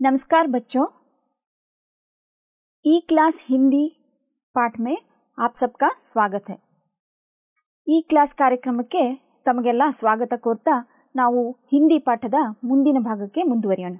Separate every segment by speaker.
Speaker 1: नमस्कार बच्चों ई क्लास हिंदी पाठ में आप सबका स्वागत है ಈ ಕ್ಲಾಸ್ ಕಾರ್ಯಕ್ರಮಕ್ಕೆ ತಮಗೆಲ್ಲ ಸ್ವಾಗತ ಕೋರ್ತಾ ನಾವು ಹಿಂದಿ ಪಾಠದ ಮುಂದಿನ ಭಾಗಕ್ಕೆ ಮುಂದುವರಿಯೋಣ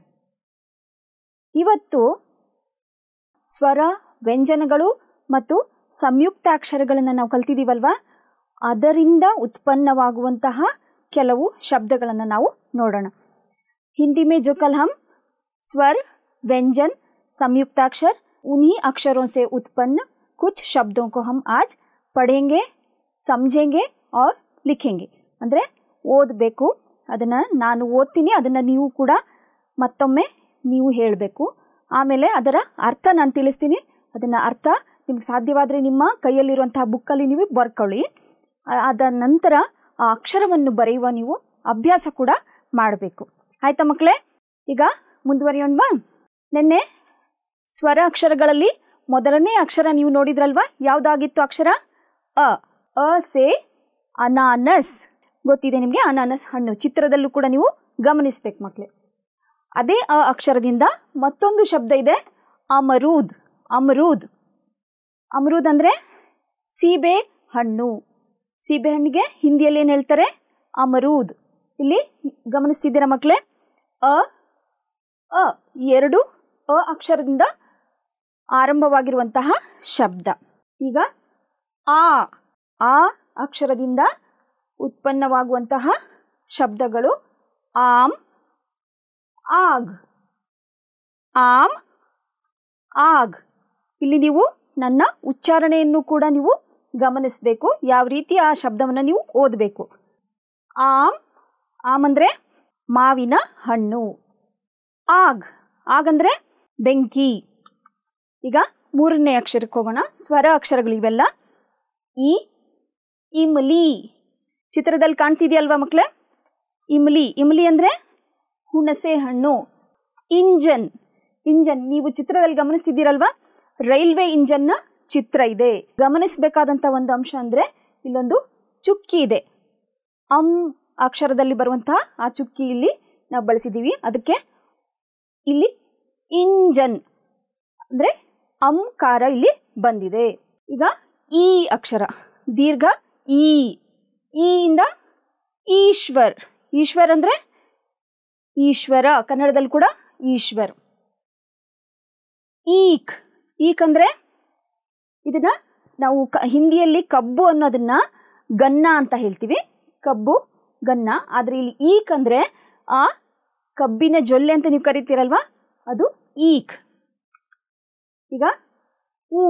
Speaker 1: ಇವತ್ತು ಸ್ವರ ವ್ಯಂಜನಗಳು ಮತ್ತು ಸಂಯುಕ್ತಾಕ್ಷರಗಳನ್ನು ನಾವು ಕಲ್ತಿದ್ದೀವಲ್ವಾ ಅದರಿಂದ ಉತ್ಪನ್ನವಾಗುವಂತಹ ಕೆಲವು ಶಬ್ದಗಳನ್ನು ನಾವು ನೋಡೋಣ हिंदी में जो कल हम स्वर व्यंजन संयुक्ताक्षर उन्हीं अक्षरों से उत्पन्न कुछ शब्दों को हम आज पढ़ेंगे समझेंगे और लिखेंगे ಅಂದರೆ ಓದಬೇಕು ಅದನ್ನು ನಾನು ಓದ್ತೀನಿ ಅದನ್ನು ನೀವು ಕೂಡ ಮತ್ತೊಮ್ಮೆ ನೀವು ಹೇಳಬೇಕು ಆಮೇಲೆ ಅದರ ಅರ್ಥ ನಾನು ತಿಳಿಸ್ತೀನಿ ಅದನ್ನು ಅರ್ಥ ನಿಮ್ಗೆ ಸಾಧ್ಯವಾದರೆ ನಿಮ್ಮ ಕೈಯಲ್ಲಿರುವಂತಹ ಬುಕ್ಕಲ್ಲಿ ನೀವು ಬರ್ಕೊಳ್ಳಿ ಆ- ಅದ ನಂತರ ಆ ಅಕ್ಷರವನ್ನು ಬರೆಯುವ ನೀವು ಅಭ್ಯಾಸ ಕೂಡ ಮಾಡಬೇಕು ಆಯ್ತಾ ಮಕ್ಕಳೇ ಈಗ ಮುಂದುವರಿಯೋಣವಾ ನಿನ್ನೆ ಸ್ವರ ಅಕ್ಷರಗಳಲ್ಲಿ ಮೊದಲನೇ ಅಕ್ಷರ ನೀವು ನೋಡಿದ್ರಲ್ವಾ ಯಾವುದಾಗಿತ್ತು ಅಕ್ಷರ ಅ ಅ ಸೆ ಅನಾನಸ್ ಗೊತ್ತಿದೆ ನಿಮಗೆ ಅನಾನಸ್ ಹಣ್ಣು ಚಿತ್ರದಲ್ಲೂ ಕೂಡ ನೀವು ಗಮನಿಸ್ಬೇಕು ಮಕ್ಕಳೇ ಅದೇ ಅ ಅಕ್ಷರದಿಂದ ಮತ್ತೊಂದು ಶಬ್ದ ಇದೆ ಅಮರೂದ್ ಅಮರೂದ್ ಅಮರೂದ್ ಅಂದರೆ ಸೀಬೆ ಹಣ್ಣು ಸೀಬೆ ಹಣ್ಣಿಗೆ ಹಿಂದಿಯಲ್ಲಿ ಏನು ಹೇಳ್ತಾರೆ ಅಮರೂದ್ ಇಲ್ಲಿ ಗಮನಿಸ್ತಿದ್ದೀರಾ ಮಕ್ಕಳೇ ಅ ಅ ಎರಡು ಅ ಅಕ್ಷರದಿಂದ ಆರಂಭವಾಗಿರುವಂತಹ ಶಬ್ದ ಈಗ ಆ ಆ ಅಕ್ಷರದಿಂದ ಉತ್ಪನ್ನವಾಗುವಂತಹ ಶಬ್ದಗಳು ಆಮ್ ಆಗ್ ಆಮ್ ಆಗ್ ಇಲ್ಲಿ ನೀವು ನನ್ನ ಉಚ್ಚಾರಣೆಯನ್ನು ಕೂಡ ನೀವು ಗಮನಿಸಬೇಕು ಯಾವ ರೀತಿ ಆ ಶಬ್ದವನ್ನು ನೀವು ಓದಬೇಕು ಆಮ್ ಆಮ್ ಅಂದರೆ ಮಾವಿನ ಹಣ್ಣು ಆಗ್ ಆಗಂದ್ರೆ ಬೆಂಕಿ ಈಗ ಮೂರನೇ ಅಕ್ಷರಕ್ಕೆ ಹೋಗೋಣ ಸ್ವರ ಅಕ್ಷರಗಳು ಇವೆಲ್ಲ ಇ ಇಮ್ಲಿ ಚಿತ್ರದಲ್ಲಿ ಕಾಣ್ತಿದೆಯಲ್ವಾ ಮಕ್ಕಳೇ ಇಮ್ಲಿ ಇಮ್ಲಿ ಅಂದರೆ ಹುಣಸೆ ಹಣ್ಣು ಇಂಜನ್ ಇಂಜನ್ ನೀವು ಚಿತ್ರದಲ್ಲಿ ಗಮನಿಸ್ತಿದ್ದೀರಲ್ವಾ ರೈಲ್ವೆ ಇಂಜನ್ನ ಚಿತ್ರ ಇದೆ ಗಮನಿಸಬೇಕಾದಂಥ ಒಂದು ಅಂಶ ಅಂದರೆ ಇಲ್ಲೊಂದು ಚುಕ್ಕಿ ಇದೆ ಅಂ ಅಕ್ಷರದಲ್ಲಿ ಬರುವಂತಹ ಆ ಚುಕ್ಕಿ ಇಲ್ಲಿ ನಾವು ಬಳಸಿದ್ದೀವಿ ಅದಕ್ಕೆ ಇಲ್ಲಿ ಇಂಜನ್ ಅಂದರೆ ಅಂಕಾರ ಇಲ್ಲಿ ಬಂದಿದೆ ಈಗ ಈ ಅಕ್ಷರ ದೀರ್ಘ ಈ ಈ ಇಂದ ಈಶ್ವರ್ ಈಶ್ವರ್ ಅಂದರೆ ಈಶ್ವರ ಕನ್ನಡದಲ್ಲಿ ಕೂಡ ಈಶ್ವರ್ ಈಕ್ ಈಕ್ ಅಂದರೆ ಇದನ್ನ ನಾವು ಕ ಹಿಂದಿಯಲ್ಲಿ ಕಬ್ಬು ಅನ್ನೋದನ್ನ ಗನ್ನ ಅಂತ ಹೇಳ್ತೀವಿ ಕಬ್ಬು ಗನ್ನ ಆದರೆ ಇಲ್ಲಿ ಈಕ್ ಅಂದರೆ ಆ ಕಬ್ಬಿನ ಜೊಲ್ಲೆ ಅಂತ ನೀವು ಕರಿತೀರಲ್ವಾ ಅದು ಈಕ್ ಈಗ ಉ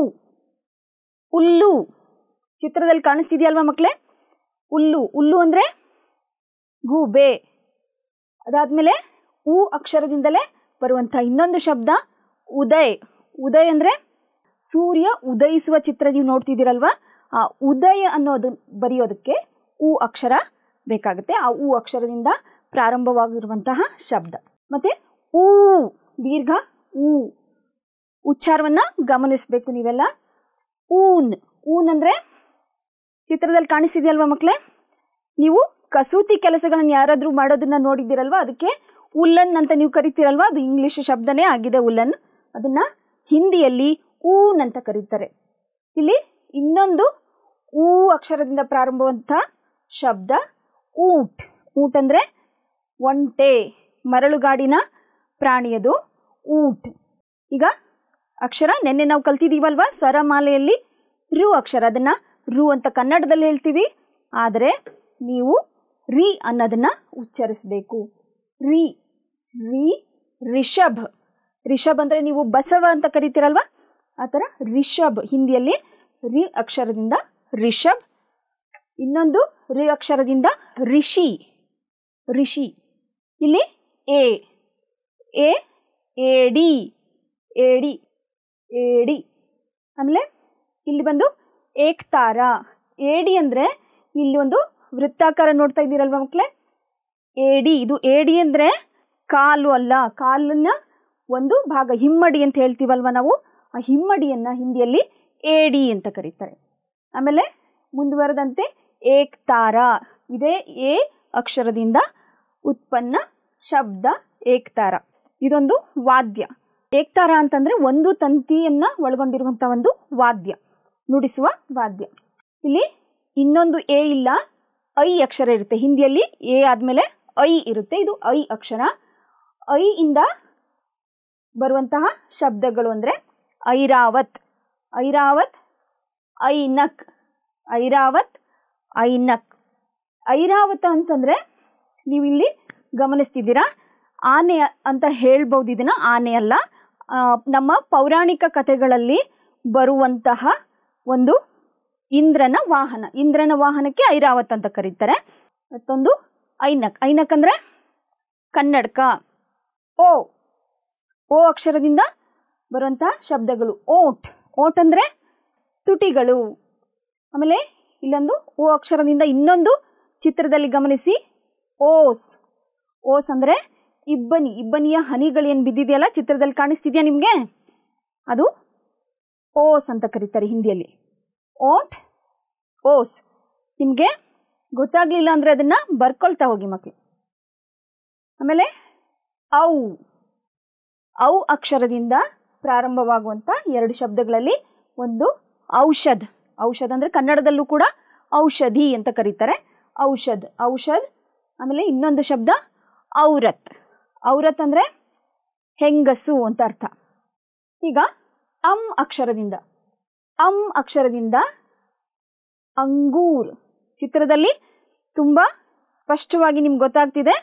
Speaker 1: ಉಲ್ಲು ಚಿತ್ರದಲ್ಲಿ ಕಾಣಿಸ್ತಿದೆಯಲ್ವಾ ಮಕ್ಕಳೇ ಉಲ್ಲು ಉಲ್ಲು ಅಂದರೆ ಗೂಬೆ ಅದಾದಮೇಲೆ ಉ ಅಕ್ಷರದಿಂದಲೇ ಬರುವಂಥ ಇನ್ನೊಂದು ಶಬ್ದ ಉದಯ್ ಉದಯ್ ಅಂದರೆ ಸೂರ್ಯ ಉದಯಿಸುವ ಚಿತ್ರ ನೀವು ನೋಡ್ತಿದ್ದೀರಲ್ವಾ ಆ ಉದಯ ಅನ್ನೋದು ಬರೆಯೋದಕ್ಕೆ ಉ ಅಕ್ಷರ ಬೇಕಾಗುತ್ತೆ ಆ ಉ ಅಕ್ಷರದಿಂದ ಪ್ರಾರಂಭವಾಗಿರುವಂತಹ ಶಬ್ದ ಮತ್ತೆ ಊ ದೀರ್ಘ ಊ ಉಚ್ಚಾರವನ್ನ ಗಮನಿಸಬೇಕು ನೀವೆಲ್ಲ ಊನ್ ಊನ್ ಅಂದರೆ ಚಿತ್ರದಲ್ಲಿ ಕಾಣಿಸ್ತಿದೆಯಲ್ವಾ ಮಕ್ಕಳೇ ನೀವು ಕಸೂತಿ ಕೆಲಸಗಳನ್ನು ಯಾರಾದರೂ ಮಾಡೋದನ್ನ ನೋಡಿದ್ದೀರಲ್ವಾ ಅದಕ್ಕೆ ಉಲ್ಲನ್ ಅಂತ ನೀವು ಕರಿತೀರಲ್ವಾ ಅದು ಇಂಗ್ಲಿಷ್ ಶಬ್ದನೇ ಆಗಿದೆ ಉಲ್ಲನ್ ಅದನ್ನ ಹಿಂದಿಯಲ್ಲಿ ಊನ್ ಅಂತ ಕರೀತಾರೆ ಇಲ್ಲಿ ಇನ್ನೊಂದು ಊ ಅಕ್ಷರದಿಂದ ಪ್ರಾರಂಭವಂಥ ಶಬ್ದ ಊಟ್ ಊಟ್ ಅಂದರೆ ಒಂಟೆ ಮರಳುಗಾಡಿನ ಪ್ರಾಣಿಯದು ಊಟ್ ಈಗ ಅಕ್ಷರ ನಿನ್ನೆ ನಾವು ಕಲ್ತಿದ್ದೀವಲ್ವಾ ಸ್ವರಮಾಲೆಯಲ್ಲಿ ರು ಅಕ್ಷರ ಅದನ್ನ ರು ಅಂತ ಕನ್ನಡದಲ್ಲಿ ಹೇಳ್ತೀವಿ ಆದರೆ ನೀವು ರಿ ಅನ್ನೋದನ್ನ ಉಚ್ಚರಿಸಬೇಕು ರಿ ರಿ ರಿಷಭ್ ರಿಷಭ್ ಅಂದರೆ ನೀವು ಬಸವ ಅಂತ ಕರಿತೀರಲ್ವಾ ಆ ಥರ ರಿಷಭ್ ಹಿಂದಿಯಲ್ಲಿ ರಿ ಅಕ್ಷರದಿಂದ ರಿಷಭ್ ಇನ್ನೊಂದು ರಿ ಅಕ್ಷರದಿಂದ ರಿಷಿ ರಿಷಿ ಇಲ್ಲಿ ಎ ಎ ಏಡಿ ಏಡಿ ಏಡಿ ಆಮೇಲೆ ಇಲ್ಲಿ ಬಂದು ಏಕ್ತಾರ ಏಡಿ ಅಂದರೆ ಇಲ್ಲಿ ಒಂದು ವೃತ್ತಾಕಾರ ನೋಡ್ತಾ ಇದ್ದೀರಲ್ವ ಮಕ್ಕಳೇ ಏಡಿ ಇದು ಏಡಿ ಅಂದರೆ ಕಾಲು ಅಲ್ಲ ಕಾಲನ್ನ ಒಂದು ಭಾಗ ಹಿಮ್ಮಡಿ ಅಂತ ಹೇಳ್ತೀವಲ್ವ ನಾವು ಆ ಹಿಮ್ಮಡಿಯನ್ನ ಹಿಂದಿಯಲ್ಲಿ ಏಡಿ ಅಂತ ಕರೀತಾರೆ ಆಮೇಲೆ ಮುಂದುವರೆದಂತೆ ಏಕ್ತಾರ ಇದೇ ಎ ಅಕ್ಷರದಿಂದ ಉತ್ಪನ್ನ ಶಬ್ದ ಏಕ್ತಾರ ಇದೊಂದು ವಾದ್ಯ ಏಕ್ತಾರ ಅಂತಂದ್ರೆ ಒಂದು ತಂತಿಯನ್ನ ಒಳಗೊಂಡಿರುವಂತಹ ಒಂದು ವಾದ್ಯ ನುಡಿಸುವ ವಾದ್ಯ ಇಲ್ಲಿ ಇನ್ನೊಂದು ಎ ಇಲ್ಲ ಐ ಅಕ್ಷರ ಇರುತ್ತೆ ಹಿಂದಿಯಲ್ಲಿ ಎ ಆದ್ಮೇಲೆ ಐ ಇರುತ್ತೆ ಇದು ಐ ಅಕ್ಷರ ಐ ಇಂದ ಬರುವಂತಹ ಶಬ್ದಗಳು ಅಂದ್ರೆ ಐರಾವತ್ ಐರಾವತ್ ಐನಕ್ ಐರಾವತ್ ಐನಕ್ ಐರಾವತ ಅಂತಂದ್ರೆ ನೀವು ಇಲ್ಲಿ ಗಮನಿಸ್ತಿದ್ದೀರಾ ಆನೆ ಅಂತ ಹೇಳ್ಬೋದು ಇದನ್ನ ಆನೆ ಅಲ್ಲ ಆ, ನಮ್ಮ ಪೌರಾಣಿಕ ಕಥೆಗಳಲ್ಲಿ ಬರುವಂತಹ ಒಂದು ಇಂದ್ರನ ವಾಹನ ಇಂದ್ರನ ವಾಹನಕ್ಕೆ ಐರಾವತ್ ಅಂತ ಕರೀತಾರೆ ಮತ್ತೊಂದು ಐನಕ್ ಐನಕ್ ಅಂದ್ರೆ ಕನ್ನಡಕ ಓ ಓ ಅಕ್ಷರದಿಂದ ಬರುವಂತಹ ಶಬ್ದಗಳು ಓಟ್ ಓಟ್ ಅಂದ್ರೆ ತುಟಿಗಳು ಆಮೇಲೆ ಇಲ್ಲೊಂದು ಓ ಅಕ್ಷರದಿಂದ ಇನ್ನೊಂದು ಚಿತ್ರದಲ್ಲಿ ಗಮನಿಸಿ ಓಸ್ ಓಸ್ ಅಂದ್ರೆ ಇಬ್ಬನಿ ಇಬ್ಬನಿಯ ಹನಿಗಳೇನು ಬಿದ್ದಿದೆಯಲ್ಲ ಚಿತ್ರದಲ್ಲಿ ಕಾಣಿಸ್ತಿದ್ಯಾ ನಿಮಗೆ ಅದು ಓಸ್ ಅಂತ ಕರೀತಾರೆ ಹಿಂದಿಯಲ್ಲಿ ಓಟ್ ಓಸ್ ನಿಮಗೆ ಗೊತ್ತಾಗ್ಲಿಲ್ಲ ಅಂದ್ರೆ ಅದನ್ನ ಬರ್ಕೊಳ್ತಾ ಹೋಗಿ ಮಕ್ಕಳು ಆಮೇಲೆ ಔ ಔ ಅಕ್ಷರದಿಂದ ಪ್ರಾರಂಭವಾಗುವಂತ ಎರಡು ಶಬ್ದಗಳಲ್ಲಿ ಒಂದು ಔಷಧ್ ಔಷಧ ಅಂದ್ರೆ ಕನ್ನಡದಲ್ಲೂ ಕೂಡ ಔಷಧಿ ಅಂತ ಕರೀತಾರೆ ಔಷಧ್ ಔಷಧ್ ಆಮೇಲೆ ಇನ್ನೊಂದು ಶಬ್ದ ಔರತ್ ಔರತ್ ಅಂದ್ರೆ ಹೆಂಗಸು ಅಂತ ಅರ್ಥ ಈಗ ಅಂ ಅಕ್ಷರದಿಂದ ಅಂ ಅಕ್ಷರದಿಂದ ಅಂಗೂರ್ ಚಿತ್ರದಲ್ಲಿ ತುಂಬಾ ಸ್ಪಷ್ಟವಾಗಿ ನಿಮ್ಗೆ ಗೊತ್ತಾಗ್ತಿದೆ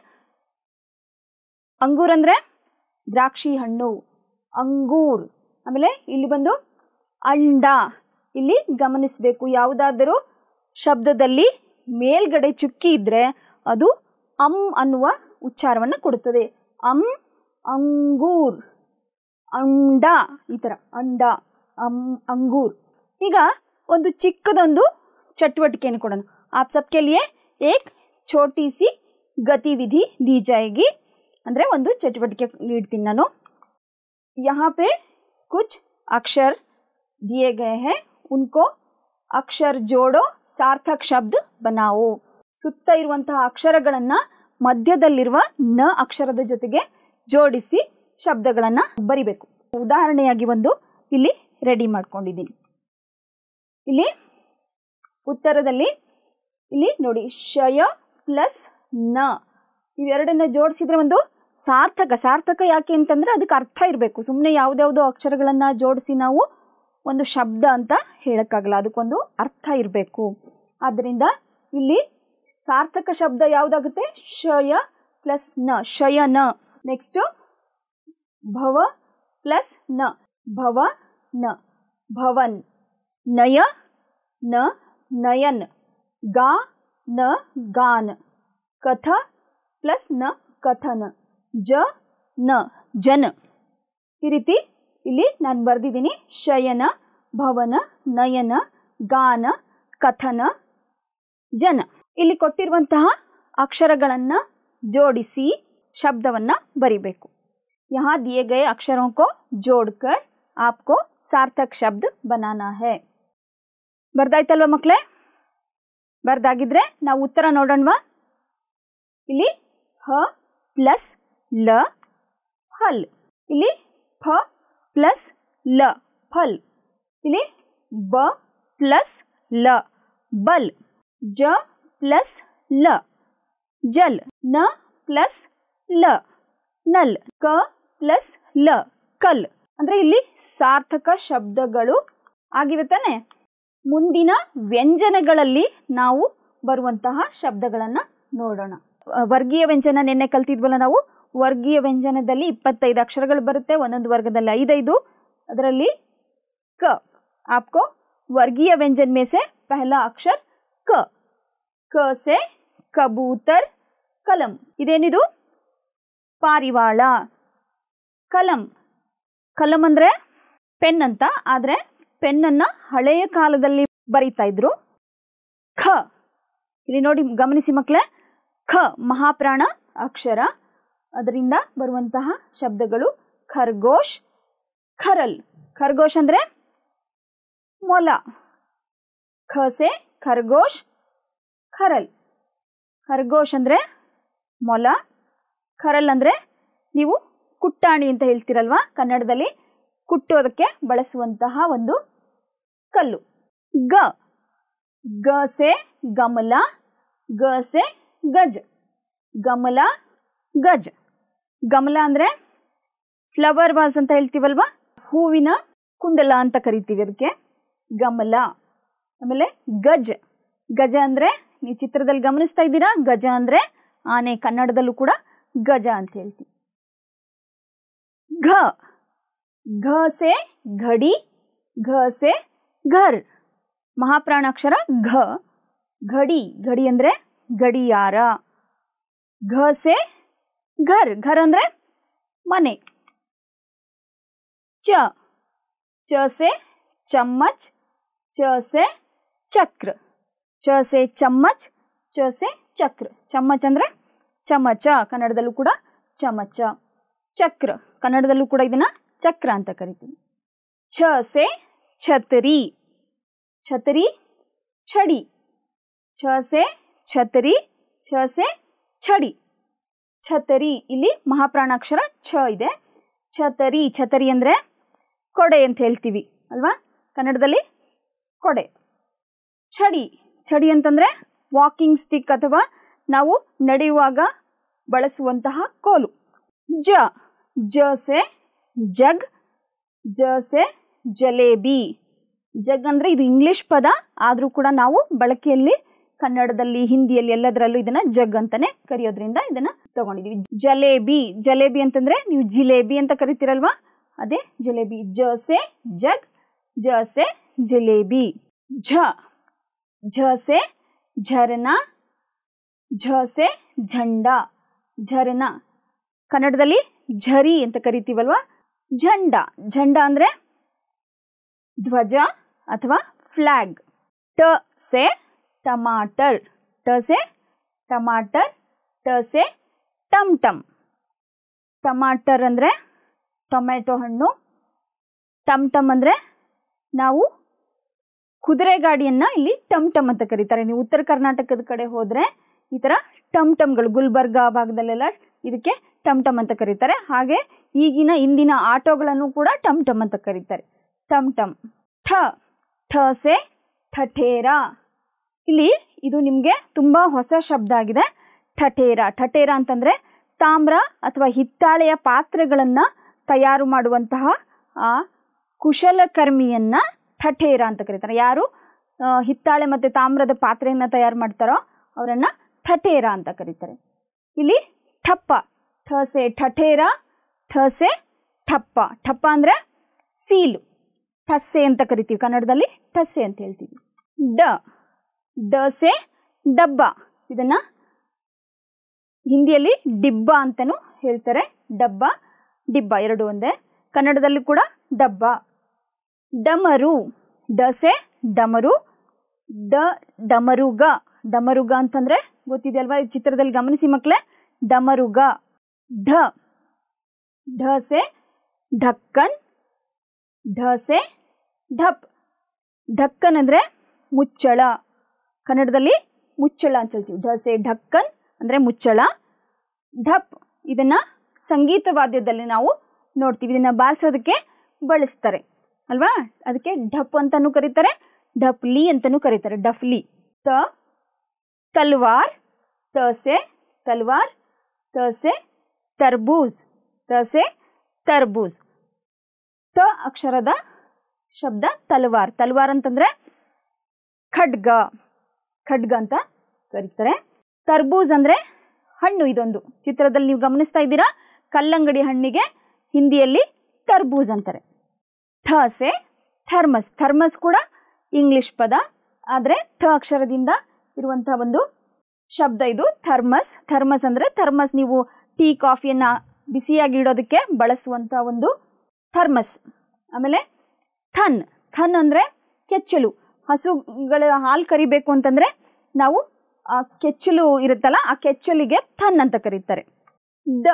Speaker 1: ಅಂಗೂರ್ ಅಂದ್ರೆ ದ್ರಾಕ್ಷಿ ಹಣ್ಣು ಅಂಗೂರ್ ಆಮೇಲೆ ಇಲ್ಲಿ ಬಂದು ಅಂಡ ಇಲ್ಲಿ ಗಮನಿಸಬೇಕು ಯಾವುದಾದರೂ ಶಬ್ದದಲ್ಲಿ ಮೇಲ್ಗಡೆ ಚುಕ್ಕಿ ಇದ್ರೆ ಅದು ಅಂ ಅನ್ನುವ ಉಚ್ಚಾರವನ್ನ ಕೊಡುತ್ತದೆ ಅಂ ಅಂಗೂರ್ ಅಂಡ ಈ ತರ ಅಂಡ ಅಂ ಅಂಗೂರ್ ಈಗ ಒಂದು ಚಿಕ್ಕದೊಂದು ಚಟುವಟಿಕೆಯನ್ನು ಕೊಡೋಣ आप सबके लिए एक छोटी सी गतिविधि दी जाएगी ಅಂದ್ರೆ ಒಂದು ಚಟುವಟಿಕೆ ನೀಡ್ತೀನಿ ನಾನು यहाँ पे कुछ अक्षर दिए गए हैं उनको ಅಕ್ಷರ ಜೋಡೋ ಸಾರ್ಥಕ್ ಶಬ್ದ ಬನಾವೋ ಸುತ್ತ ಇರುವಂತಹ ಅಕ್ಷರಗಳನ್ನ ಮಧ್ಯದಲ್ಲಿರುವ ನ ಅಕ್ಷರದ ಜೊತೆಗೆ ಜೋಡಿಸಿ ಶಬ್ದಗಳನ್ನ ಬರಿಬೇಕು ಉದಾಹರಣೆಯಾಗಿ ಒಂದು ಇಲ್ಲಿ ರೆಡಿ ಮಾಡ್ಕೊಂಡಿದ್ದೀನಿ ಇಲ್ಲಿ ಉತ್ತರದಲ್ಲಿ ಇಲ್ಲಿ ನೋಡಿ ಶಯ ಪ್ಲಸ್ ನ ಇವೆರಡನ್ನ ಜೋಡಿಸಿದ್ರೆ ಒಂದು ಸಾರ್ಥಕ ಸಾರ್ಥಕ ಯಾಕೆ ಅಂತಂದ್ರೆ ಅದಕ್ಕೆ ಅರ್ಥ ಇರಬೇಕು ಸುಮ್ಮನೆ ಯಾವುದ್ಯಾವುದೋ ಅಕ್ಷರಗಳನ್ನ ಜೋಡಿಸಿ ನಾವು ಒಂದು ಶಬ್ದ ಅಂತ ಹೇಳಕ್ಕಾಗಲ್ಲ ಅದಕ್ಕೊಂದು ಅರ್ಥ ಇರಬೇಕು ಆದ್ದರಿಂದ ಇಲ್ಲಿ ಸಾರ್ಥಕ ಶಬ್ದ ಯಾವುದಾಗುತ್ತೆ ಶಯ ಪ್ಲಸ್ ನ ಶಯನ ನೆಕ್ಸ್ಟ್ ಭವ ಪ್ಲಸ್ ನ ಭವ ನ ಭವನ್ ನಯ ನ ನಯನ್ ಗಾ ನ ಗಾನ್ ಕಥ ಪ್ಲಸ್ ನ ಕಥನ ಜ ನ ಜನ ಈ ರೀತಿ ಇಲ್ಲಿ ನಾನು ಬರೆದಿದ್ದೀನಿ ಶಯನ ಭವನ ನಯನ ಗಾನ ಕಥನ ಜನ ಇಲ್ಲಿ ಕೊಟ್ಟಿರುವಂತಹ ಅಕ್ಷರಗಳನ್ನ ಜೋಡಿಸಿ ಶಬ್ದವನ್ನ ಬರಿಬೇಕು यहाँ दिए गए अक्षरों को जोड़कर आपको ಸಾರ್ಥಕ್ ಶಬ್ದ ಬನಾನಾ ಹೇ ಬರ್ದಾಯ್ತಲ್ವ ಮಕ್ಕಳೇ ಬರ್ದಾಗಿದ್ರೆ ನಾವು ಉತ್ತರ ನೋಡೋಣವಾ ಇಲ್ಲಿ ಹ ಪ್ಲಸ್ ಲ ಹಲ್ ಇಲ್ಲಿ ಫ ಪ್ಲಸ್ ಲ ಫಲ್ ಇಲ್ಲಿ ಬ ಪ್ಲಸ್ ಲ ಬಲ್ ಜ ಪ್ಲಸ್ ಲ ಜಲ್ ನ ಪ್ಲಸ್ ಲ ನಲ್ ಕ ಪ್ಲಸ್ ಲ ಕಲ್ ಅಂದ್ರೆ ಇಲ್ಲಿ ಸಾರ್ಥಕ ಶಬ್ದಗಳು ಆಗಿವೆ ತಾನೆ ಮುಂದಿನ ವ್ಯಂಜನಗಳಲ್ಲಿ ನಾವು ಬರುವಂತಹ ಶಬ್ದಗಳನ್ನ ನೋಡೋಣ ಅಹ್, ವರ್ಗೀಯ ವ್ಯಂಜನ ನಿನ್ನೆ ಕಲ್ತಿದ್ವಲ್ಲ ನಾವು ವರ್ಗೀಯ ವ್ಯಂಜನದಲ್ಲಿ ಇಪ್ಪತ್ತೈದು ಅಕ್ಷರಗಳು ಬರುತ್ತೆ ಒಂದೊಂದು ವರ್ಗದಲ್ಲಿ ಐದೈದು ಅದರಲ್ಲಿ ಕ आपको वर्गीय व्यंजन में से पहला अक्षर क ಕ ಸೆ ಕಬೂತರ್ ಕಲಂ ಇದೇನಿದು ಪಾರಿವಾಳ ಕಲಂ ಕಲಂ ಅಂದ್ರೆ ಪೆನ್ ಅಂತ ಆದ್ರೆ ಪೆನ್ನನ್ನ ಹಳೆಯ ಕಾಲದಲ್ಲಿ ಬರೀತಾ ಇದ್ರು ಖ ಇಲ್ಲಿ ನೋಡಿ ಗಮನಿಸಿ ಮಕ್ಕಳೇ ಖ ಮಹಾಪ್ರಾಣ ಅಕ್ಷರ ಅದರಿಂದ ಬರುವಂತಹ ಶಬ್ದಗಳು ಖರ್ಗೋಶ್ ಖರಲ್ ಖರ್ಗೋಶ್ ಅಂದ್ರೆ ಮೊಲ ಖಸೆ ಖರ್ಗೋಶ್ ಖರಲ್ ಖರ್ಗೋಶ್ ಅಂದ್ರೆ ಮೊಲ ಖರಲ್ ಅಂದ್ರೆ ನೀವು ಕುಟ್ಟಾಣಿ ಅಂತ ಹೇಳ್ತಿರಲ್ವಾ ಕನ್ನಡದಲ್ಲಿ ಕುಟ್ಟೋದಕ್ಕೆ ಬಳಸುವಂತಹ ಒಂದು ಕಲ್ಲು ಗ ಗ ಸೆ ಗಮಲ ಗ ಸೆ ಗಜ್ ಗಮಲ ಗಜ್ ಗಮಲ ಅಂದ್ರೆ ಫ್ಲವರ್ ವಾಸ್ ಅಂತ ಹೇಳ್ತೀವಲ್ವಾ ಹೂವಿನ ಕುಂಡಲ ಅಂತ ಕರಿತೀವಿ ಅದಕ್ಕೆ ಗಮಲ ಆಮೇಲೆ ಗಜ್ ಗಜ ಅಂದ್ರೆ ನೀವು ಚಿತ್ರದಲ್ಲಿ ಗಮನಿಸ್ತಾ ಇದ್ದೀರಾ ಗಜ ಅಂದ್ರೆ ಆನೆ ಕನ್ನಡದಲ್ಲೂ ಕೂಡ ಗಜ ಅಂತ ಹೇಳ್ತೀವಿ ಘ ಘ ಸೆ ಘಡಿ ಘ ಸೆ ಘರ್ ಮಹಾಪ್ರಾಣಾಕ್ಷರ ಘ ಘಡಿ ಘಡಿ ಅಂದ್ರೆ ಗಡಿಯಾರ ಘ ಸೆ ಘರ್ ಘರ್ ಅಂದ್ರೆ ಮನೆ ಚ च से चम्मच च से ಚಕ್ರ ಚ ಸೆ ಚಮ್ಮಚ್ ಚ ಸೆ ಚಕ್ರ ಚಮ್ಮಚ್ ಅಂದ್ರೆ ಚಮಚ ಕನ್ನಡದಲ್ಲೂ ಕೂಡ ಚಮಚ ಚಕ್ರ ಕನ್ನಡದಲ್ಲೂ ಕೂಡ ಇದನ್ನ ಚಕ್ರ ಅಂತ ಕರಿತೀವಿ ಛ ಸೆ ಛತರಿ ಛತರಿ ಛಡಿ ಛ ಸೆ ಛತರಿ ಛ ಸೆ ಛಡಿ ಛತರಿ ಇಲ್ಲಿ ಮಹಾಪ್ರಾಣಾಕ್ಷರ ಛ ಇದೆ ಛತರಿ ಛತರಿ ಅಂದ್ರೆ ಕೊಡೆ ಅಂತ ಹೇಳ್ತೀವಿ ಅಲ್ವಾ ಕನ್ನಡದಲ್ಲಿ ಕೊಡೆ ಛಡಿ ಛಡಿ ಅಂತಂದ್ರೆ ವಾಕಿಂಗ್ ಸ್ಟಿಕ್ ಅಥವಾ ನಾವು ನಡೆಯುವಾಗ ಬಳಸುವಂತಹ ಕೋಲು ಜ ಜ ಸೆ ಜಗ್ ಜ ಸೆ ಜಲೇಬಿ ಜಗ್ ಅಂದ್ರೆ ಇದು ಇಂಗ್ಲಿಷ್ ಪದ ಆದರೂ ಕೂಡ ನಾವು ಬಳಕೆಯಲ್ಲಿ ಕನ್ನಡದಲ್ಲಿ ಹಿಂದಿಯಲ್ಲಿ ಎಲ್ಲದರಲ್ಲೂ ಇದನ್ನ ಜಗ್ ಅಂತಾನೆ ಕರೆಯೋದ್ರಿಂದ ಇದನ್ನ ತಗೊಂಡಿದೀವಿ ಜಲೇಬಿ ಜಲೇಬಿ ಅಂತಂದ್ರೆ ನೀವು ಜಿಲೇಬಿ ಅಂತ ಕರಿತೀರಲ್ವಾ ಅದೇ ಜಲೇಬಿ ಜ ಸೆ ಜಗ್ ಜ ಸೆ ಜಲೇಬಿ ಝ ಝ ಸೆ ಝರನಾ ಝ ಸೆ ಝಂಡ ಝರನ ಕನ್ನಡದಲ್ಲಿ ಝರಿ ಅಂತ ಕರಿತೀವಲ್ವಾ ಝಂಡ ಝಂಡ ಅಂದ್ರೆ ಧ್ವಜ ಅಥವಾ ಫ್ಲಾಗ್ ಟ ಸೆ ಟಮಾಟರ್ ಟ ಸೆ ಟಮಾಟರ್ ಟ ಸೆ ಟಮ್ ಟಮ್ ಟಮಾಟರ್ ಅಂದ್ರೆ ಟೊಮ್ಯಾಟೊ ಹಣ್ಣು ಟಮ್ ಟಮ್ ಅಂದರೆ ನಾವು ಕುದುರೆ ಗಾಡಿಯನ್ನ ಇಲ್ಲಿ ಟಮ್ ಟಮ್ ಅಂತ ಕರೀತಾರೆ ನೀವು ಉತ್ತರ ಕರ್ನಾಟಕದ ಕಡೆ ಹೋದ್ರೆ ಈ ಥರ ಟಮ್ ಟಮ್ಗಳು ಗುಲ್ಬರ್ಗ ಭಾಗದಲ್ಲೆಲ್ಲ ಇದಕ್ಕೆ ಟಮ್ ಟಮ್ ಅಂತ ಕರೀತಾರೆ ಹಾಗೆ ಈಗಿನ ಇಂದಿನ ಆಟೋಗಳನ್ನು ಕೂಡ ಟಮ್ ಟಮ್ ಅಂತ ಕರೀತಾರೆ ಟಮ್ ಟಮ್ ಠ ಠ ಸೆ ಠಠೇರ ಇಲ್ಲಿ ಇದು ನಿಮಗೆ ತುಂಬಾ ಹೊಸ ಶಬ್ದ ಆಗಿದೆ ಠಠೇರ ಠಠೇರ ಅಂತಂದ್ರೆ ತಾಮ್ರ ಅಥವಾ ಹಿತ್ತಾಳೆಯ ಪಾತ್ರೆಗಳನ್ನ ತಯಾರು ಮಾಡುವಂತಹ ಆ ಕುಶಲಕರ್ಮಿಯನ್ನ ಠಠೇರ ಅಂತ ಕರೀತಾರೆ ಯಾರು ಆ, ಹಿತ್ತಾಳೆ ಮತ್ತೆ ತಾಮ್ರದ ಪಾತ್ರೆಯನ್ನ ತಯಾರು ಮಾಡ್ತಾರೋ ಅವರನ್ನ ಠಠೇರ ಅಂತ ಕರೀತಾರೆ ಇಲ್ಲಿ ಠಪ್ಪ ಠಸೆ ಠಠೇರ ಠಸೆ ಠಪ್ಪ ಠಪ್ಪ ಅಂದ್ರೆ ಸೀಲು ಠಸ್ಸೆ ಅಂತ ಕರಿತೀವಿ ಕನ್ನಡದಲ್ಲಿ ಠಸ್ಸೆ ಅಂತ ಹೇಳ್ತೀವಿ ಡ ಡಸೆ ಡಬ್ಬ ಇದನ್ನ ಹಿಂದಿಯಲ್ಲಿ ಡಿಬ್ಬ ಅಂತಲೂ ಹೇಳ್ತಾರೆ ಡಬ್ಬ ಡಿಬ್ಬ ಎರಡು ಒಂದೇ ಕನ್ನಡದಲ್ಲಿ ಕೂಡ ಡಬ್ಬ ಡಮರು ಡಸೆ ಡಮರು ಡ ಡಮರುಗ ಡಮರುಗ ಅಂತಂದ್ರೆ ಗೊತ್ತಿದೆಯಲ್ವಾ ಈ ಚಿತ್ರದಲ್ಲಿ ಗಮನಿಸಿ ಮಕ್ಕಳೇ ಡಮರುಗ ಢ ಢಸೆ ಢಕ್ಕನ್ ಢಸೆ ಢಪ್ ಢಕ್ಕನ್ ಅಂದ್ರೆ ಮುಚ್ಚಳ ಕನ್ನಡದಲ್ಲಿ ಮುಚ್ಚಳ ಅಂತ ಹೇಳ್ತೀವಿ ಢಸೆ ಢಕ್ಕನ್ ಅಂದ್ರೆ ಮುಚ್ಚಳ ಢಪ್ ಇದನ್ನ ಸಂಗೀತ ವಾದ್ಯದಲ್ಲಿ ನಾವು ನೋಡ್ತೀವಿ ಇದನ್ನ ಬಾರಿಸೋದಕ್ಕೆ ಬಳಸ್ತಾರೆ ಅಲ್ವಾ ಅದಕ್ಕೆ ಢಪ್ ಅಂತಾನೂ ಕರೀತಾರೆ ಢಪ್ಲಿ ಅಂತಾನೂ ಕರೀತಾರೆ ಡಫ್ಲಿ ತ ತಲ್ವಾರ್ ತಸೆ ತಲ್ವಾರ್ ತಸೆ ತರ್ಬೂಜ್ ತಸೆ ತರ್ಬೂಜ್ ತ ಅಕ್ಷರದ ಶಬ್ದ ತಲ್ವಾರ್ ತಲ್ವಾರ್ ಅಂತಂದ್ರೆ ಖಡ್ಗ ಖಡ್ಗ ಅಂತ ಕರೀತಾರೆ ತರ್ಬೂಜ್ ಅಂದ್ರೆ ಹಣ್ಣು ಇದೊಂದು ಚಿತ್ರದಲ್ಲಿ ನೀವು ಗಮನಿಸ್ತಾ ಇದ್ದೀರಾ ಕಲ್ಲಂಗಡಿ ಹಣ್ಣಿಗೆ ಹಿಂದಿಯಲ್ಲಿ ತರ್ಬೂಜ್ ಅಂತಾರೆ ಥಸೆ ಥರ್ಮಸ್ ಥರ್ಮಸ್ ಕೂಡ ಇಂಗ್ಲಿಷ್ ಪದ ಆದರೆ ಥ ಅಕ್ಷರದಿಂದ ಇರುವಂತಹ ಒಂದು ಶಬ್ದ ಇದು ಥರ್ಮಸ್ ಥರ್ಮಸ್ ಅಂದ್ರೆ ಥರ್ಮಸ್ ನೀವು ಟೀ ಕಾಫಿಯನ್ನ ಬಿಸಿಯಾಗಿ ಇಡೋದಕ್ಕೆ ಬಳಸುವಂತ ಒಂದು ಥರ್ಮಸ್ ಆಮೇಲೆ ಥನ್ ಥನ್ ಅಂದ್ರೆ ಕೆಚ್ಚಲು ಹಸುಗಳ ಹಾಲು ಕರಿಬೇಕು ಅಂತಂದ್ರೆ ನಾವು ಆ ಕೆಚ್ಚಲು ಇರುತ್ತಲ್ಲ ಆ ಕೆಚ್ಚಲಿಗೆ ಥನ್ ಅಂತ ಕರೀತಾರೆ ದ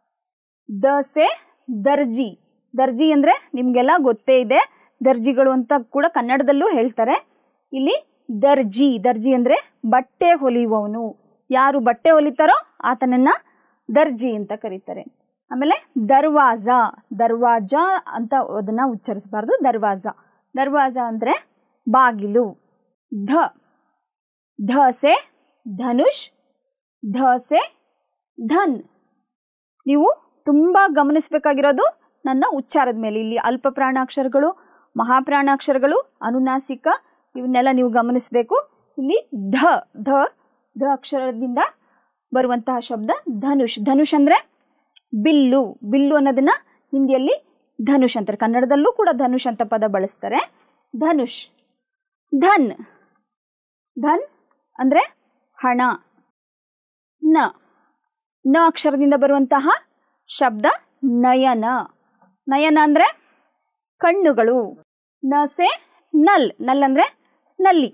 Speaker 1: ದಸೆ ದರ್ಜಿ ದರ್ಜಿ ಅಂದ್ರೆ ನಿಮ್ಗೆಲ್ಲ ಗೊತ್ತೇ ಇದೆ ದರ್ಜಿಗಳು ಅಂತ ಕೂಡ ಕನ್ನಡದಲ್ಲೂ ಹೇಳ್ತಾರೆ ಇಲ್ಲಿ ದರ್ಜಿ ದರ್ಜಿ ಅಂದ್ರೆ ಬಟ್ಟೆ ಹೊಲಿಯುವವನು ಯಾರು ಬಟ್ಟೆ ಹೊಲಿತಾರೋ ಆತನನ್ನ ದರ್ಜಿ ಅಂತ ಕರೀತಾರೆ ಆಮೇಲೆ ದರ್ವಾಜ ದರ್ವಾಜ ಅಂತ ಅದನ್ನ ಉಚ್ಚರಿಸಬಾರ್ದು ದರ್ವಾಜ ದರ್ವಾಜ ಅಂದರೆ ಬಾಗಿಲು ಧ ಧ ಸೆ ಧನುಷ್ ಧ ಸೆ ಧನ್ ನೀವು ತುಂಬ ಗಮನಿಸಬೇಕಾಗಿರೋದು ನನ್ನ ಉಚ್ಚಾರದ ಮೇಲೆ ಇಲ್ಲಿ ಅಲ್ಪ ಪ್ರಾಣಾಕ್ಷರಗಳು ಮಹಾಪ್ರಾಣಾಕ್ಷರಗಳು ಅನುನಾಸಿಕ ಇವನ್ನೆಲ್ಲ ನೀವು ಗಮನಿಸಬೇಕು ಇಲ್ಲಿ ಧ ಧ ಧ ಅಕ್ಷರದಿಂದ ಬರುವಂತಹ ಶಬ್ದ ಧನುಷ್ ಧನುಷ್ ಅಂದರೆ ಬಿಲ್ಲು ಬಿಲ್ಲು ಅನ್ನೋದನ್ನ ಹಿಂದಿಯಲ್ಲಿ ಧನುಷ್ ಅಂತಾರೆ ಕನ್ನಡದಲ್ಲೂ ಕೂಡ ಧನುಷ್ ಅಂತ ಪದ ಬಳಸ್ತಾರೆ ಧನುಷ್ ಧನ್ ಧನ್ ಅಂದರೆ ಹಣ ನ ನ ಅಕ್ಷರದಿಂದ ಬರುವಂತಹ ಶಬ್ದ ನಯನ ನಯನ ಅಂದರೆ ಕಣ್ಣುಗಳು ನಸೆ ನಲ್ ನಲ್ ಅಂದರೆ ನಲ್ಲಿ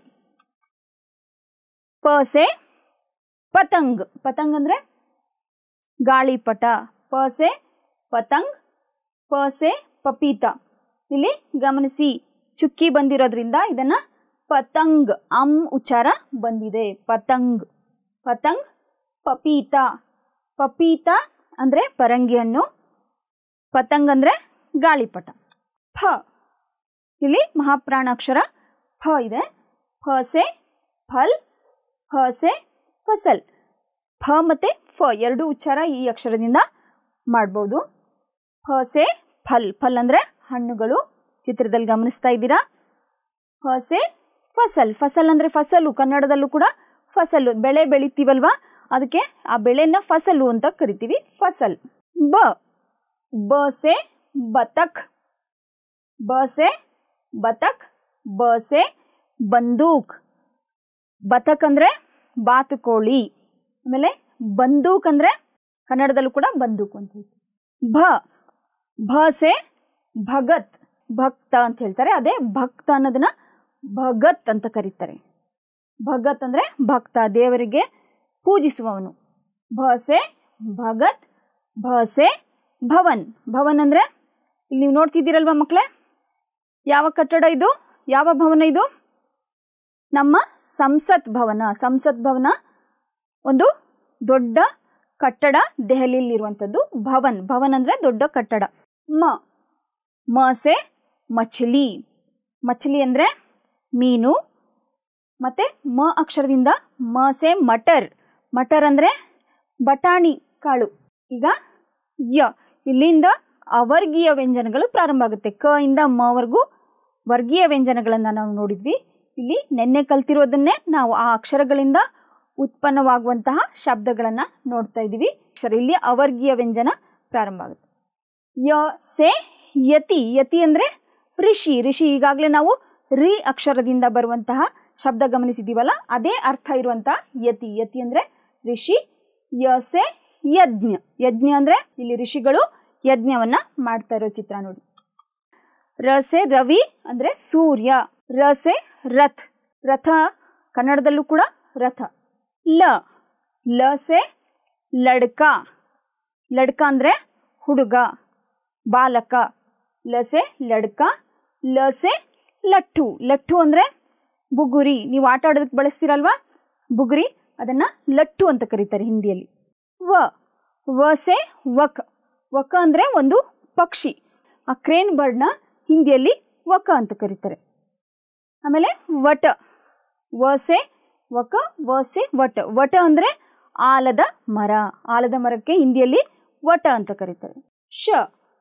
Speaker 1: ಪಸೆ ಪತಂಗ್ ಪತಂಗ್ ಅಂದರೆ ಗಾಳಿಪಟ ಪಸೆ ಪತಂಗ್ ಪಸೆ ಪಪೀತ ಇಲ್ಲಿ ಗಮನಿಸಿ ಚುಕ್ಕಿ ಬಂದಿರೋದ್ರಿಂದ ಇದನ್ನ ಪತಂಗ್ ಅಂ ಉಚ್ಚಾರ ಬಂದಿದೆ ಪತಂಗ್ ಪತಂಗ್ ಪಪೀತ ಪಪೀತ ಅಂದರೆ ಪರಂಗಿ ಹಣ್ಣು ಪತಂಗ್ ಅಂದರೆ ಗಾಳಿಪಟ ಫ ಇಲ್ಲಿ ಮಹಾಪ್ರಾಣಾಕ್ಷರ ಫ ಇದೆ ಫಸೆ ಫಲ್ ಫಸೆ ಫಸಲ್ ಫ ಮತ್ತು ಫ ಎರಡು ಉಚ್ಚಾರ ಈ ಅಕ್ಷರದಿಂದ ಮಾಡ್ಬೋದು ಫಸೆ ಫಲ್ ಫಲ್ ಅಂದರೆ ಹಣ್ಣುಗಳು ಚಿತ್ರದಲ್ಲಿ ಗಮನಿಸ್ತಾ ಇದ್ದೀರಾ ಫಸೆ ಫಸಲ್ ಫಸಲ್ ಅಂದರೆ ಫಸಲು ಕನ್ನಡದಲ್ಲೂ ಕೂಡ ಫಸಲು ಬೆಳೆ ಬೆಳಿತೀವಲ್ವಾ ಅದಕ್ಕೆ ಆ ಬೆಳೆನ ಫಸಲು ಅಂತ ಕರಿತೀವಿ ಫಸಲ್ ಬ ಬಸೆ ಬತಕ್ ಬಸೆ ಬತಕ್ ಬಸೆ ಬಂದೂಕ್ ಬತಕ್ ಅಂದರೆ ಬಾತುಕೋಳಿ ಆಮೇಲೆ ಬಂದೂಕ್ ಅಂದರೆ ಕನ್ನಡದಲ್ಲೂ ಕೂಡ ಬಂದೂಕ್ ಅಂತ ಹೇಳ್ತೀವಿ ಭ ಭಸೆ ಭಗತ್ ಭಕ್ತ ಅಂತ ಹೇಳ್ತಾರೆ ಅದೇ ಭಕ್ತ ಅನ್ನೋದನ್ನ ಭಗತ್ ಅಂತ ಕರೀತಾರೆ ಭಗತ್ ಅಂದರೆ ಭಕ್ತ ದೇವರಿಗೆ ಪೂಜಿಸುವವನು ಭಸೆ ಭಗತ್ ಭಸೆ ಭವನ್ ಭವನ್ ಅಂದರೆ ಇಲ್ಲಿ ನೀವು ನೋಡ್ತಿದ್ದೀರಲ್ವಾ ಮಕ್ಕಳೇ ಯಾವ ಕಟ್ಟಡ ಇದು ಯಾವ ಭವನ ಇದು ನಮ್ಮ ಸಂಸತ್ ಭವನ ಸಂಸತ್ ಭವನ ಒಂದು ದೊಡ್ಡ ಕಟ್ಟಡ ದೆಹಲಿಯಲ್ಲಿರುವಂಥದ್ದು ಭವನ್ ಭವನ್ ಅಂದರೆ ದೊಡ್ಡ ಕಟ್ಟಡ ಮ ಮಸೆ ಮಛಲಿ ಮಛಲಿ ಅಂದರೆ ಮೀನು ಮತ್ತು ಮ ಅಕ್ಷರದಿಂದ ಮಸೆ ಮಟರ್ ಮಟರ್ ಅಂದರೆ ಬಟಾಣಿ ಕಾಳು ಈಗ ಯ ಇಲ್ಲಿಂದ ಅವರ್ಗೀಯ ವ್ಯಂಜನಗಳು ಪ್ರಾರಂಭ ಆಗುತ್ತೆ ಕ ಇಂದ ಮವರೆಗೂ ವರ್ಗೀಯ ವ್ಯಂಜನಗಳನ್ನು ನಾವು ನೋಡಿದ್ವಿ ಇಲ್ಲಿ ನೆನ್ನೆ ಕಲ್ತಿರೋದನ್ನೇ ನಾವು ಆ ಅಕ್ಷರಗಳಿಂದ ಉತ್ಪನ್ನವಾಗುವಂತಹ ಶಬ್ದಗಳನ್ನು ನೋಡ್ತಾ ಇದ್ದೀವಿ ಅಕ್ಷರ ಇಲ್ಲಿ ಅವರ್ಗೀಯ ವ್ಯಂಜನ ಪ್ರಾರಂಭ ಆಗುತ್ತೆ ಯ ಸೆ ಯತಿ ಯತಿ ಅಂದರೆ ಋಷಿ ಋಷಿ ಈಗಾಗಲೇ ನಾವು ರಿ ಅಕ್ಷರದಿಂದ ಬರುವಂತಹ ಶಬ್ದ ಗಮನಿಸಿದ್ದೀವಲ್ಲ ಅದೇ ಅರ್ಥ ಇರುವಂತಹ ಯತಿ ಯತಿ ಅಂದರೆ ಋಷಿ ಯಸೆ ಯಜ್ಞ ಯಜ್ಞ ಅಂದರೆ ಇಲ್ಲಿ ಋಷಿಗಳು ಯಜ್ಞವನ್ನ ಮಾಡ್ತಾ ಇರೋ ಚಿತ್ರ ನೋಡಿ ರಸೆ ರವಿ ಅಂದರೆ ಸೂರ್ಯ ರಸೆ ರಥ್ ರಥ ಕನ್ನಡದಲ್ಲೂ ಕೂಡ ರಥ ಲ ಲಸೆ ಲಡ್ಕ ಲಡ್ಕ ಅಂದರೆ ಹುಡುಗ ಬಾಲಕ ಲಸೆ ಲಡ್ಕ ಲಸೆ ಲಟ್ಟು ಲಟ್ಟು ಅಂದರೆ ಬುಗುರಿ ನೀವು ಆಟ ಆಡೋದಕ್ಕೆ ಬಳಸ್ತೀರಲ್ವಾ ಬುಗುರಿ ಅದನ್ನು ಲಟ್ಟು ಅಂತ ಕರೀತಾರೆ ಹಿಂದಿಯಲ್ಲಿ ವ ವಸೆ ವಕ್ ವಕ ಅಂದರೆ ಒಂದು ಪಕ್ಷಿ ಆ ಕ್ರೇನ್ ಬರ್ಡ್ನ ಹಿಂದಿಯಲ್ಲಿ ವಕ ಅಂತ ಕರೀತಾರೆ ಆಮೇಲೆ ವಟ ವಸೆ ವಕ ವಸೆ ವಟ ವಟ ಅಂದರೆ ಆಲದ ಮರ ಆಲದ ಮರಕ್ಕೆ ಹಿಂದಿಯಲ್ಲಿ ವಟ ಅಂತ ಕರೀತಾರೆ ಶ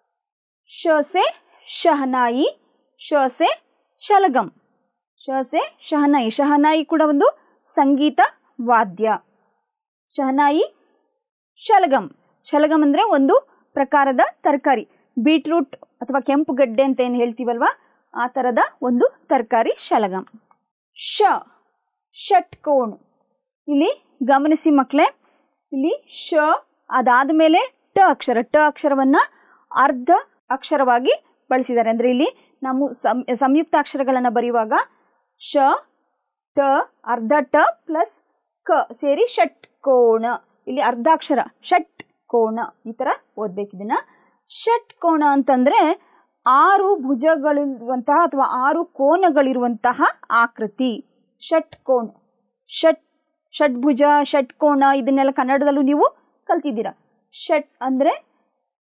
Speaker 1: ಶಸೆ ಶಹನಾಯಿ ಶಸೆ ಶಲಗಂ ಶಸೆ ಶಹನಾಯಿ ಶಹನಾಯಿ ಕೂಡ ಒಂದು ಸಂಗೀತ ವಾದ್ಯ ಶಹನಾಯಿ ಶಲಗಂ ಶಲಗಂ ಅಂದರೆ ಒಂದು ಪ್ರಕಾರದ ತರಕಾರಿ ಬೀಟ್ರೂಟ್ ಅಥವಾ ಕೆಂಪು ಗಡ್ಡೆ ಅಂತ ಏನು ಹೇಳ್ತೀವಲ್ವಾ ಆ ಥರದ ಒಂದು ತರಕಾರಿ ಶಲಗಂ ಶ ಷಟ್ಕೋಣ್ ಇಲ್ಲಿ ಗಮನಿಸಿ ಮಕ್ಕಳೇ ಇಲ್ಲಿ ಶ ಅದಾದ ಮೇಲೆ ಟ ಅಕ್ಷರ ಟ ಅಕ್ಷರವನ್ನ ಅರ್ಧ ಅಕ್ಷರವಾಗಿ ಬಳಸಿದ್ದಾರೆ ಅಂದರೆ ಇಲ್ಲಿ ನಾವು ಸಂ ಸಂಯುಕ್ತ ಅಕ್ಷರಗಳನ್ನು ಬರೆಯುವಾಗ ಶ ಟ ಅರ್ಧ ಟ ಪ್ಲಸ್ ಕ ಸೇರಿ ಷಟ್ ಕೋಣ ಇಲ್ಲಿ ಅರ್ಧಾಕ್ಷರ ಷಟ್ ಕೋಣ ಈ ಥರ ಓದ್ಬೇಕು ಇದನ್ನ ಷಟ್ ಕೋಣ ಅಂತಂದ್ರೆ ಆರು ಭುಜಗಳಿರುವಂತಹ ಅಥವಾ ಆರು ಕೋನಗಳಿರುವಂತಹ ಆಕೃತಿ ಷಟ್ ಕೋಣ ಷಟ್ ಷಡ್ಭುಜ ಷಟ್ಕೋಣ ಇದನ್ನೆಲ್ಲ ಕನ್ನಡದಲ್ಲೂ ನೀವು ಕಲ್ತಿದ್ದೀರಾ ಷಟ್ ಅಂದರೆ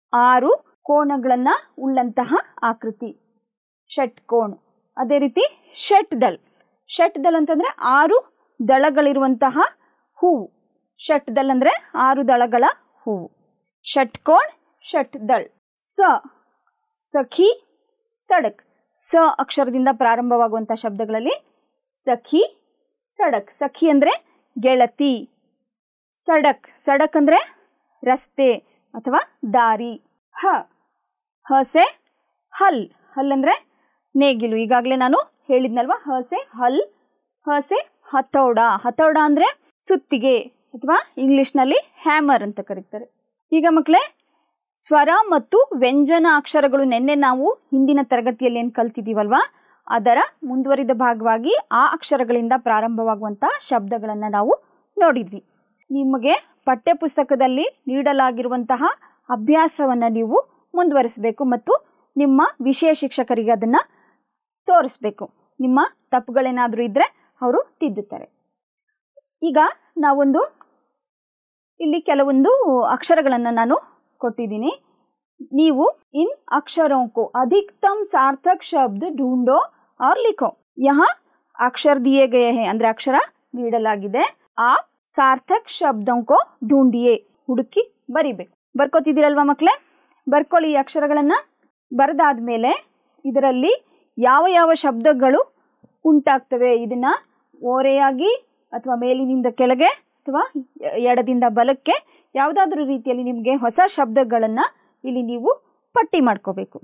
Speaker 1: ಆರು ಕೋಣಗಳನ್ನ ಉಳ್ಳಂತಹ ಆಕೃತಿ ಷಟ್ಕೋಣ ಅದೇ ರೀತಿ ಷಟ್ ದಳ್ ಷಟ್ ದಳ್ ಅಂತಂದ್ರೆ ಆರು ದಳಗಳಿರುವಂತಹ ಹೂವು ಷಟ್ ದಳ್ ಅಂದ್ರೆ ಆರು ದಳಗಳ ಹೂವು ಷಟ್ಕೋಣ್ ಷಟ್ ದಳ್ ಸ ಸಖಿ ಸಡಕ್ ಸ ಅಕ್ಷರದಿಂದ ಪ್ರಾರಂಭವಾಗುವಂತಹ ಶಬ್ದಗಳಲ್ಲಿ ಸಖಿ ಸಡಕ್ ಸಖಿ ಅಂದ್ರೆ ಗೆಳತಿ ಸಡಕ್ ಸಡಕ್ ಅಂದ್ರೆ ರಸ್ತೆ ಅಥವಾ ದಾರಿ ಹ ಹಸೆ ಹಲ್ ಹಲ್ ಅಂದ್ರೆ ನೇಗಿಲು ಈಗಾಗಲೇ ನಾನು ಹೇಳಿದ್ನಲ್ವಾ ಹಸೆ ಹಲ್ ಹಸೆ ಹತೋಡ ಹತೋಡ ಅಂದ್ರೆ ಸುತ್ತಿಗೆ ಅಥವಾ ಇಂಗ್ಲಿಷ್ನಲ್ಲಿ ಹ್ಯಾಮರ್ ಅಂತ ಕರೀತಾರೆ ಈಗ ಮಕ್ಕಳೇ ಸ್ವರ ಮತ್ತು ವ್ಯಂಜನ ಅಕ್ಷರಗಳು ನಿನ್ನೆ ನಾವು ಹಿಂದಿನ ತರಗತಿಯಲ್ಲಿ ಏನು ಕಲ್ತಿದ್ದೀವಲ್ವಾ ಅದರ ಮುಂದುವರಿದ ಭಾಗವಾಗಿ ಆ ಅಕ್ಷರಗಳಿಂದ ಪ್ರಾರಂಭವಾಗುವಂತಹ ಶಬ್ದಗಳನ್ನು ನಾವು ನೋಡಿದ್ವಿ ನಿಮಗೆ ಪಠ್ಯಪುಸ್ತಕದಲ್ಲಿ ನೀಡಲಾಗಿರುವಂತಹ ಅಭ್ಯಾಸವನ್ನು ನೀವು ಮುಂದುವರಿಸಬೇಕು ಮತ್ತು ನಿಮ್ಮ ವಿಷಯ ಶಿಕ್ಷಕರಿಗೆ ಅದನ್ನು ತೋರಿಸ್ಬೇಕು ನಿಮ್ಮ ತಪ್ಪುಗಳೇನಾದರೂ ಇದ್ದರೆ ಅವರು ತಿದ್ದುತ್ತಾರೆ ಈಗ ನಾವೊಂದು ಇಲ್ಲಿ ಕೆಲವೊಂದು ಅಕ್ಷರಗಳನ್ನು ನಾನು ಕೊಟ್ಟಿದ್ದೀನಿ ನೀವು ಇನ್ अक्षरों को अधिकतम सार्थक शब्द ढूंढो और लिखो यहाँ अक्षर दिए गए हैं ಅಂದ್ರೆ ಅಕ್ಷರ ನೀಡಲಾಗಿದೆ ಆ ಸಾರ್ಥಕ್ ಶಬ್ದೋಂಕೋ ಢೂಂಢಿಯೇ ಹುಡುಕಿ ಬರಿಬೇಕು ಬರ್ಕೋತಿದ್ದೀರಲ್ವಾ ಮಕ್ಕಳೇ ಬರ್ಕೊಳ್ಳಿ ಈ ಅಕ್ಷರಗಳನ್ನ ಬರೆದಾದ್ಮೇಲೆ ಇದರಲ್ಲಿ ಯಾವ ಯಾವ ಶಬ್ದಗಳು ಉಂಟಾಗ್ತವೆ ಇದನ್ನ ಓರೆಯಾಗಿ ಅಥವಾ ಮೇಲಿನಿಂದ ಕೆಳಗೆ ಅಥವಾ ಎಡದಿಂದ ಬಲಕ್ಕೆ ಯಾವುದಾದ್ರೂ ರೀತಿಯಲ್ಲಿ ನಿಮಗೆ ಹೊಸ ಶಬ್ದಗಳನ್ನು ಇಲ್ಲಿ ನೀವು ಪಟ್ಟಿ ಮಾಡ್ಕೋಬೇಕು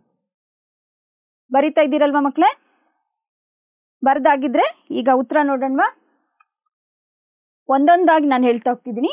Speaker 1: ಬರಿತಾ ಇದ್ದೀರಲ್ವಾ ಮಕ್ಕಳೇ ಬರ್ದಾಗಿದ್ರೆ ಈಗ ಉತ್ತರ ನೋಡೋಣವಾ ಒಂದೊಂದಾಗಿ ನಾನು ಹೇಳ್ತಾ ಹೋಗ್ತಿದ್ದೀನಿ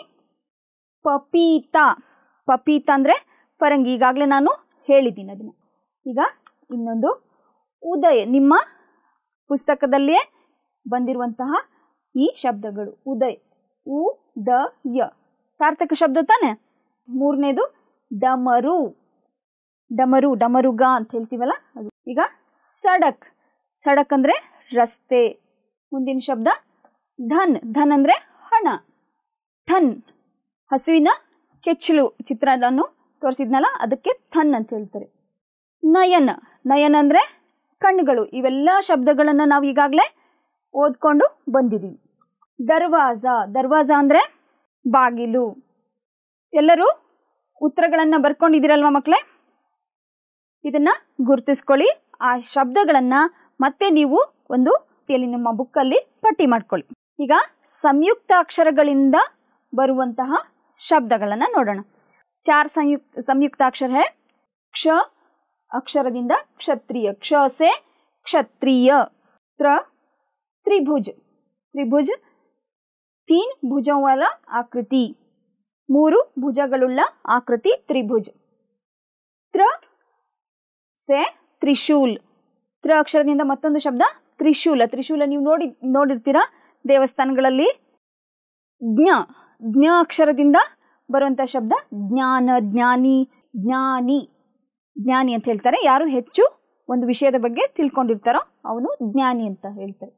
Speaker 1: ಪಪೀತ ಪಪೀತ ಅಂದರೆ ಪರಂಗಿ ಈಗಾಗಲೇ ನಾನು ಹೇಳಿದ್ದೀನಿ ಅದನ್ನು ಈಗ ಇನ್ನೊಂದು ಉದಯ ನಿಮ್ಮ ಪುಸ್ತಕದಲ್ಲಿಯೇ ಬಂದಿರುವಂತಹ ಈ ಶಬ್ದಗಳು ಉದಯ್ ಉ ದ ಯ ಸಾರ್ಥಕ ಶಬ್ದ ತಾನೆ ಮೂರನೇದು ಡಮರು ಡಮರು ಡಮರುಗ ಅಂತ ಹೇಳ್ತೀವಲ್ಲ ಅದು ಈಗ ಸಡಕ್ ಸಡಕ್ ಅಂದ್ರೆ ರಸ್ತೆ ಮುಂದಿನ ಶಬ್ದ ಧನ್ ಧನ್ ಅಂದ್ರೆ ಹಣ ಥನ್ ಹಸುವಿನ ಕೆಚ್ಚಲು ಚಿತ್ರವನ್ನು ತೋರಿಸಿದ್ನಲ್ಲ ಅದಕ್ಕೆ ಥನ್ ಅಂತ ಹೇಳ್ತಾರೆ ನಯನ ನಯನ ಅಂದ್ರೆ ಕಣ್ಣುಗಳು ಇವೆಲ್ಲ ಶಬ್ದಗಳನ್ನು ನಾವು ಈಗಾಗಲೇ ಓದ್ಕೊಂಡು ಬಂದಿದ್ದೀವಿ ದರ್ವಾಜ ದರ್ವಾಜ ಅಂದ್ರೆ ಬಾಗಿಲು ಎಲ್ಲರೂ ಉತ್ತರಗಳನ್ನ ಬರ್ಕೊಂಡಿದ್ದೀರಲ್ವಾ ಮಕ್ಕಳೇ ಇದನ್ನ ಗುರುತಿಸ್ಕೊಳ್ಳಿ ಆ ಶಬ್ದಗಳನ್ನ ಮತ್ತೆ ನೀವು ಒಂದು ಇಲ್ಲಿ ನಿಮ್ಮ ಬುಕ್ಕಲ್ಲಿ ಪಟ್ಟಿ ಮಾಡ್ಕೊಳ್ಳಿ ಈಗ ಸಂಯುಕ್ತ ಅಕ್ಷರಗಳಿಂದ ಬರುವಂತಹ ಶಬ್ದಗಳನ್ನ ನೋಡೋಣ ಚಾರ್ ಸಂಯುಕ್ತ ಸಂಯುಕ್ತಾಕ್ಷರ ಹೇ ಕ್ಷ ಅಕ್ಷರದಿಂದ ಕ್ಷತ್ರಿಯ ಕ್ಷ ಸೆ ಕ್ಷತ್ರಿಯ ತ್ರ ತ್ರಿಭುಜ ತ್ರಿಭುಜ ತೀನ್ ಭುಜವಾಲ ಆಕೃತಿ ಮೂರು ಭುಜಗಳುಳ್ಳ ಆಕೃತಿ ತ್ರಿಭುಜ ತ್ರ ಸೆ ತ್ರಿಶೂಲ್ ತ್ರ ಅಕ್ಷರದಿಂದ ಮತ್ತೊಂದು ಶಬ್ದ ತ್ರಿಶೂಲ ತ್ರಿಶೂಲ ನೀವು ನೋಡಿ ನೋಡಿರ್ತೀರಾ ದೇವಸ್ಥಾನಗಳಲ್ಲಿ ಜ್ಞ ಜ್ಞ ಅಕ್ಷರದಿಂದ ಬರುವಂಥ ಶಬ್ದ ಜ್ಞಾನ ಜ್ಞಾನಿ ಜ್ಞಾನಿ ಜ್ಞಾನಿ ಅಂತ ಹೇಳ್ತಾರೆ ಯಾರು ಹೆಚ್ಚು ಒಂದು ವಿಷಯದ ಬಗ್ಗೆ ತಿಳ್ಕೊಂಡಿರ್ತಾರೋ ಅವನು ಜ್ಞಾನಿ ಅಂತ ಹೇಳ್ತಾರೆ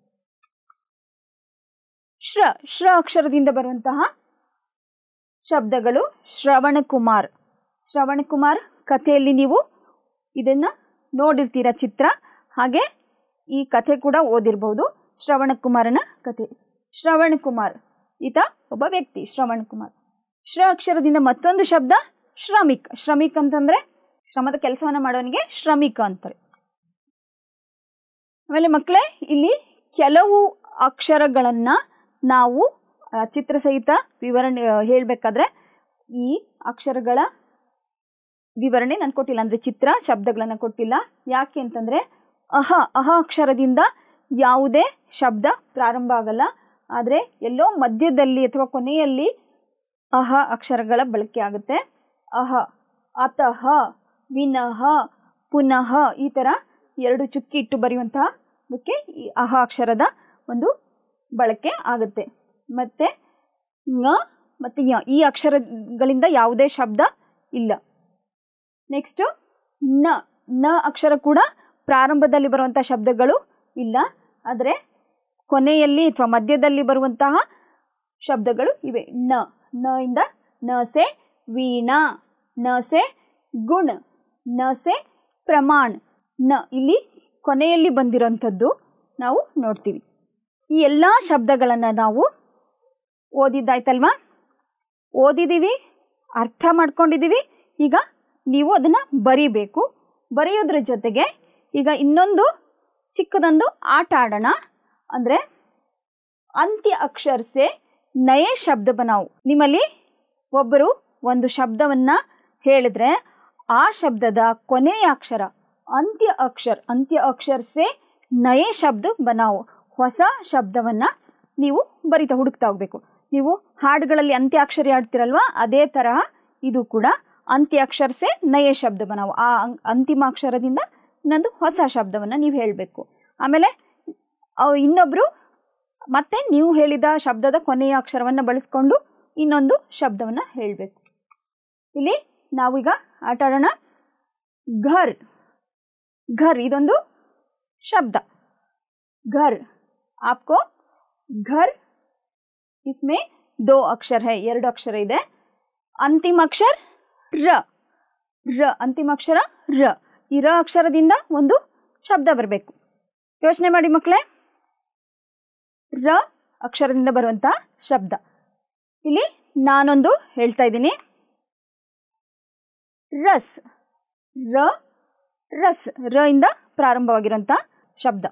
Speaker 1: ಶ್ರ ಶ್ರ ಅಕ್ಷರದಿಂದ ಬರುವಂತಹ ಶಬ್ದಗಳು ಶ್ರವಣ ಕುಮಾರ್ ಶ್ರವಣ ಕುಮಾರ್ ಕಥೆಯಲ್ಲಿ ನೀವು ಇದನ್ನ ನೋಡಿರ್ತೀರ ಚಿತ್ರ ಹಾಗೆ ಈ ಕಥೆ ಕೂಡ ಓದಿರ್ಬಹುದು ಶ್ರವಣ ಕುಮಾರನ ಕಥೆ ಶ್ರವಣ ಕುಮಾರ್ ಈತ ಒಬ್ಬ ವ್ಯಕ್ತಿ ಶ್ರವಣ ಕುಮಾರ್ ಶ್ರ ಅಕ್ಷರದಿಂದ ಮತ್ತೊಂದು ಶಬ್ದ ಶ್ರಮಿಕ್ ಶ್ರಮಿಕ್ ಅಂತಂದ್ರೆ ಶ್ರಮದ ಕೆಲಸವನ್ನ ಮಾಡೋನಿಗೆ ಶ್ರಮಿಕ ಅಂತಾರೆ ಆಮೇಲೆ ಮಕ್ಕಳೇ ಇಲ್ಲಿ ಕೆಲವು ಅಕ್ಷರಗಳನ್ನ ನಾವು ಆ, ಚಿತ್ರ ಸಹಿತ ವಿವರಣೆ ಹೇಳಬೇಕಾದ್ರೆ ಈ ಅಕ್ಷರಗಳ ವಿವರಣೆ ನಾನು ಕೊಟ್ಟಿಲ್ಲ ಅಂದ್ರೆ ಚಿತ್ರ ಶಬ್ದಗಳನ್ನ ಕೊಟ್ಟಿಲ್ಲ ಯಾಕೆ ಅಂತಂದ್ರೆ ಅಹ ಅಹ ಅಕ್ಷರದಿಂದ ಯಾವುದೇ ಶಬ್ದ ಪ್ರಾರಂಭ ಆಗಲ್ಲ ಆದರೆ ಎಲ್ಲೋ ಮಧ್ಯದಲ್ಲಿ ಅಥವಾ ಕೊನೆಯಲ್ಲಿ ಅಹ ಅಕ್ಷರಗಳ ಬಳಕೆ ಆಗುತ್ತೆ ಅಹ ಅತಃ ವಿನಃ ಪುನಃ ಈ ಥರ ಎರಡು ಚುಕ್ಕಿ ಇಟ್ಟು ಬರೆಯುವಂತಹ ಅದಕ್ಕೆ ಈ ಅಹ ಅಕ್ಷರದ ಒಂದು ಬಳಕೆ ಆಗುತ್ತೆ ಮತ್ತೆ ङ ಮತ್ತು ಯ ಈ ಅಕ್ಷರಗಳಿಂದ ಯಾವುದೇ ಶಬ್ದ ಇಲ್ಲ ನೆಕ್ಸ್ಟು ನ ನ ಅಕ್ಷರ ಕೂಡ ಪ್ರಾರಂಭದಲ್ಲಿ ಬರುವಂಥ ಶಬ್ದಗಳು ಇಲ್ಲ ಆದರೆ ಕೊನೆಯಲ್ಲಿ ಅಥವಾ ಮಧ್ಯದಲ್ಲಿ ಬರುವಂತಹ ಶಬ್ದಗಳು ಇವೆ ನ ನ ಇಂದ ನ ಸೆ ವೀಣಾ ನ ಸೆ ಗುಣ ನ ಸೆ ಪ್ರಮಾಣ ನ ಇಲ್ಲಿ ಕೊನೆಯಲ್ಲಿ ಬಂದಿರೋಂಥದ್ದು ನಾವು ನೋಡ್ತೀವಿ ಈ ಎಲ್ಲ ಶಬ್ದಗಳನ್ನು ನಾವು ಓದಿದ್ದಾಯ್ತಲ್ವಾ ಓದಿದ್ದೀವಿ ಅರ್ಥ ಮಾಡ್ಕೊಂಡಿದ್ದೀವಿ ಈಗ ನೀವು ಅದನ್ನು ಬರೀಬೇಕು ಬರೆಯೋದ್ರ ಜೊತೆಗೆ ಈಗ ಇನ್ನೊಂದು ಚಿಕ್ಕದೊಂದು ಆಟ ಆಡೋಣ ಅಂದರೆ ಅಂತ್ಯ ಅಕ್ಷರ ಸೆ ನಯೇ ಶಬ್ದ ಬನಾವು ನಿಮ್ಮಲ್ಲಿ ಒಬ್ಬರು ಒಂದು ಶಬ್ದವನ್ನು ಹೇಳಿದ್ರೆ ಆ ಶಬ್ದದ ಕೊನೆಯ ಅಕ್ಷರ ಅಂತ್ಯ ಅಕ್ಷರ ಅಂತ್ಯ ಅಕ್ಷರ ಸೆ ನಯೇ ಶಬ್ದ ಬನಾವು ಹೊಸ ಶಬ್ದವನ್ನು ನೀವು ಬರಿತಾ ಹುಡುಕ್ತಾ ಹೋಗ್ಬೇಕು ನೀವು ಹಾಡುಗಳಲ್ಲಿ ಅಂತ್ಯಾಕ್ಷರಿ ಆಡ್ತಿರಲ್ವಾ ಅದೇ ತರಹ ಇದು ಕೂಡ ಅಂತ್ಯಾಕ್ಷರ ಸೆ ನಯೇ ಶಬ್ದ ಬನಾವು ಆ ಅಂ- ಅಂತಿಮ ಅಕ್ಷರದಿಂದ ಇನ್ನೊಂದು ಹೊಸ ಶಬ್ದವನ್ನು ನೀವು ಹೇಳಬೇಕು ಆಮೇಲೆ ಅವ್ ಇನ್ನೊಬ್ರು ಮತ್ತೆ ನೀವು ಹೇಳಿದ ಶಬ್ದದ ಕೊನೆಯ ಅಕ್ಷರವನ್ನು ಬಳಸ್ಕೊಂಡು ಇನ್ನೊಂದು ಶಬ್ದವನ್ನು ಹೇಳಬೇಕು ಇಲ್ಲಿ ನಾವೀಗ ಆಟ ಆಡೋಣ ಘರ್ ಘರ್ ಇದೊಂದು ಶಬ್ದ ಘರ್ ಆಪ್ಕೋ ಘರ್ ಇಸ್ಮೆ ದೋ ಅಕ್ಷರ ಹೈ ಎರಡು ಅಕ್ಷರ ಇದೆ ಅಂತಿಮ ಅಕ್ಷರ ರ ರ ಅಂತಿಮ ಅಕ್ಷರ ರ ಈ ರ ಅಕ್ಷರದಿಂದ ಒಂದು ಶಬ್ದ ಬರಬೇಕು ಯೋಚನೆ ಮಾಡಿ ಮಕ್ಕಳೇ ರ ಅಕ್ಷರದಿಂದ ಬರುವಂಥ ಶಬ್ದ ಇಲ್ಲಿ ನಾನೊಂದು ಹೇಳ್ತಾ ಇದ್ದೀನಿ ರಸ್ ರ ರಸ್ ರ ಇಂದ ಪ್ರಾರಂಭವಾಗಿರುವಂಥ ಶಬ್ದ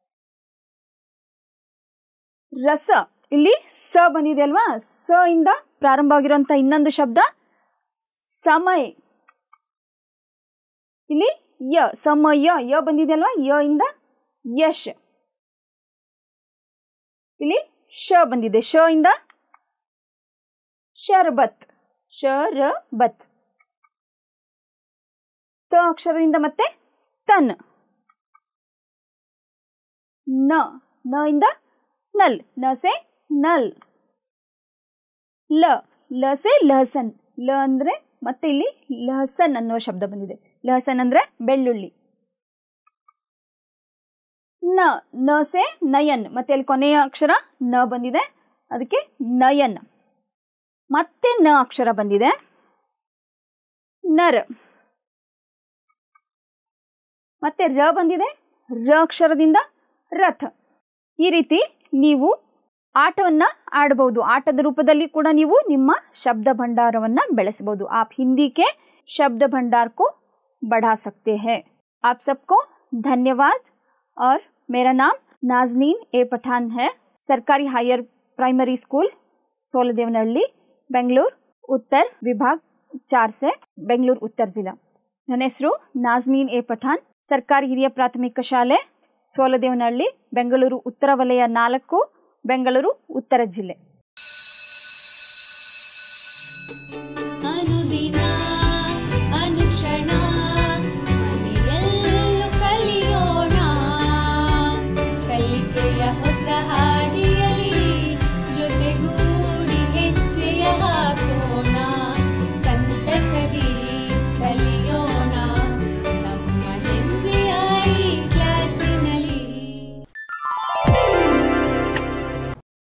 Speaker 1: ರಸ ಇಲ್ಲಿ ಸ ಬಂದಿದೆ ಅಲ್ವಾ ಸ ಇಂದ ಪ್ರಾರಂಭವಾಗಿರುವಂಥ ಇನ್ನೊಂದು ಶಬ್ದ ಸಮಯ ಇಲ್ಲಿ ಯ ಸಮಯ ಯ ಬಂದಿದೆ ಅಲ್ವಾ ಯ ಇಂದ ಯಶ್ ಇಲ್ಲಿ ಶ ಬಂದಿದೆ ಶ ಇಂದ ಶರ್ಬತ್ ಶರಬತ್ ತ ಅಕ್ಷರದಿಂದ ಮತ್ತೆ ತನ್ ನ ನ ಇಂದ ನಲ್ ನ ಸೆ ನಲ್ ಲ ಲ ಸೆ ಲಹಸನ್ ಲ ಅಂದ್ರೆ ಮತ್ತೆ ಇಲ್ಲಿ ಲಹಸನ್ ಅನ್ನುವ ಶಬ್ದ ಬಂದಿದೆ ಲಹಸನ್ ಅಂದ್ರೆ ಬೆಳ್ಳುಳ್ಳಿ ನ ನ ಸೆ ನಯನ್ ಮತ್ತೆ ಅಲ್ಲಿ ಕೊನೆಯ ಅಕ್ಷರ ನ ಬಂದಿದೆ ಅದಕ್ಕೆ ನಯನ್ ಮತ್ತೆ ನ ಅಕ್ಷರ ಬಂದಿದೆ ನರ್ ಮತ್ತೆ ರ ಬಂದಿದೆ ರ ಅಕ್ಷರದಿಂದ ರಥ ಈ ರೀತಿ ನೀವು ಆಟವನ್ನ ಆಡಬಹುದು ಆಟದ ರೂಪದಲ್ಲಿ ಕೂಡ ನೀವು ನಿಮ್ಮ ಶಬ್ದ ಭಂಡಾರವನ್ನ ಬೆಳೆಸಬಹುದು आप हिंदी के शब्द भंडार को बढ़ा सकते हैं आप सबको धन्यवाद और मेरा नाम नाजनीन ए पठान है सरकारी higher primary school Soladevanahalli Bengaluru ಉತ್ತರ ವಿಭಾಗ ಚಾರ್ ಸೆ ಬೆಂಗಳೂರು ಉತ್ತರ ಜಿಲ್ಲಾ ನನ್ನ ಹೆಸರು ನಾಜ್ನೀನ್ ಎ ಪಠಾಣ್ ಸರ್ಕಾರಿ ಹಿರಿಯ ಪ್ರಾಥಮಿಕ ಶಾಲೆ ಸೋಲದೇವನಹಳ್ಳಿ ಬೆಂಗಳೂರು ಉತ್ತರ ವಲಯ ನಾಲ್ಕು ಬೆಂಗಳೂರು ಉತ್ತರ ಜಿಲ್ಲೆ